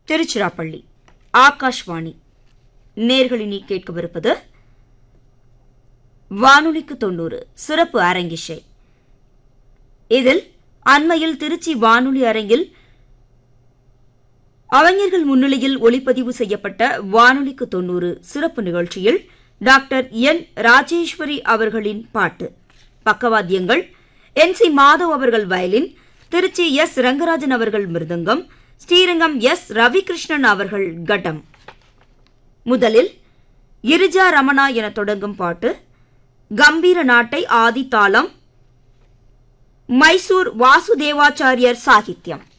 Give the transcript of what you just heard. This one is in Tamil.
திருச்சிராப்பள்ளி ஆகாஷ்வாணி நேர்களினி கேட்கவிருப்பது வானொலிக்கு தொண்ணூறு சிறப்பு அரங்கிஷை இதில் அண்மையில் திருச்சி வானொலி அரங்கில் அறிஞர்கள் முன்னிலையில் ஒளிப்பதிவு செய்யப்பட்ட வானொலிக்கு தொண்ணூறு சிறப்பு நிகழ்ச்சியில் டாக்டர் என் ராஜேஸ்வரி அவர்களின் பாட்டு பக்கவாத்தியங்கள் என் சி மாதவ் அவர்கள் வயலின் திருச்சி எஸ் ரங்கராஜன் அவர்கள் மிருதங்கம் ஸ்ரீரங்கம் எஸ் ரவிகிருஷ்ணன் அவர்கள் கட்டம் முதலில் கிரிஜா ரமணா என தொடங்கும் பாட்டு கம்பீர நாட்டை ஆதி தாளம் மைசூர் வாசுதேவாச்சாரியர் சாகித்யம்